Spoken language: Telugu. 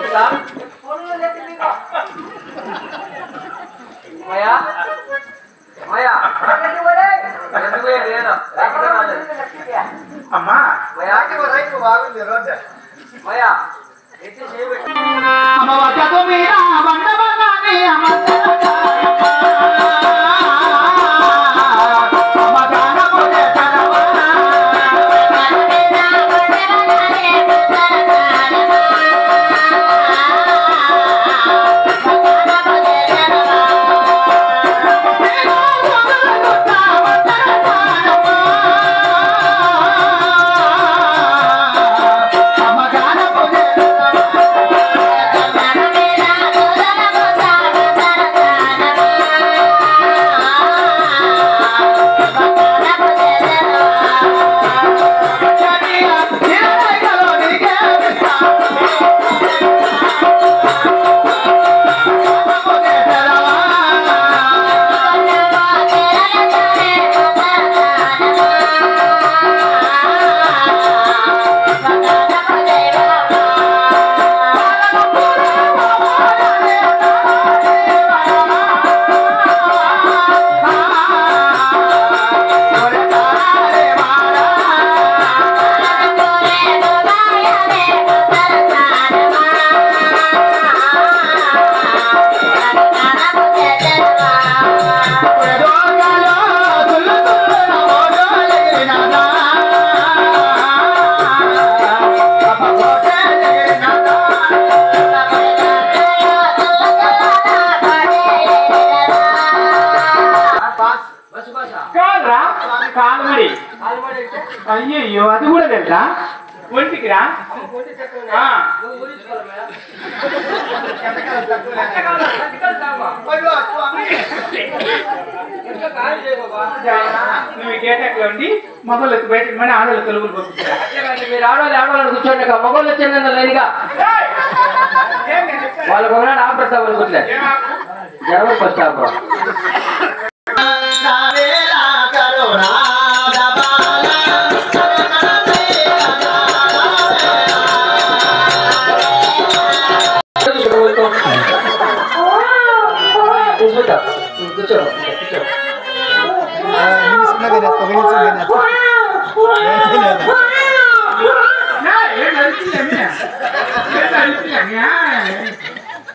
తెలుసా మాయా మాయా ఎందుకు పోయేది? ఏదో. లేకపోతే రాలేదు. అమ్మా మాయా మాయా ఎత్తి చేయబెట్టి అమ్మ వద్దకు మీరా వండవగానే అమ్మ అమ్మ గానములే తనవా. అమ్మ గానములే బస్సు బస్స కాదురా కాలుమడి కాలుబడి అంటే అయ్యయ్యో అది కూడా తెలుసా ఒంటికి రా కొట్టి చెట్టు ఆ. నువ్వు ఊరించుకోవాలి మాయా. ఎంతకాలం? ఎంతకాలం తాగమా? ఎంత ఖాళీ చేయ బాబా. నువ్వు గేటెక్లో ఉండి మగవాళ్ళకి బయటకు మని ఆడవాళ్ళు తెలుగులు పంపిస్తా అంతేగాని మీరు ఆడవాళ్ళు ఆడవాళ్ళు కూర్చోండి ఇక మగవాళ్ళు వచ్చిందన్న లైన్గా వాళ్ళకు ఒకనాడు ఆపడతాం అనుకుంటే జనవరి ఫస్ట్ ఆపడం కూర్చో కూర్చో కూర్చో ఏం నడుస్తుంది ఏం నడుస్తుంది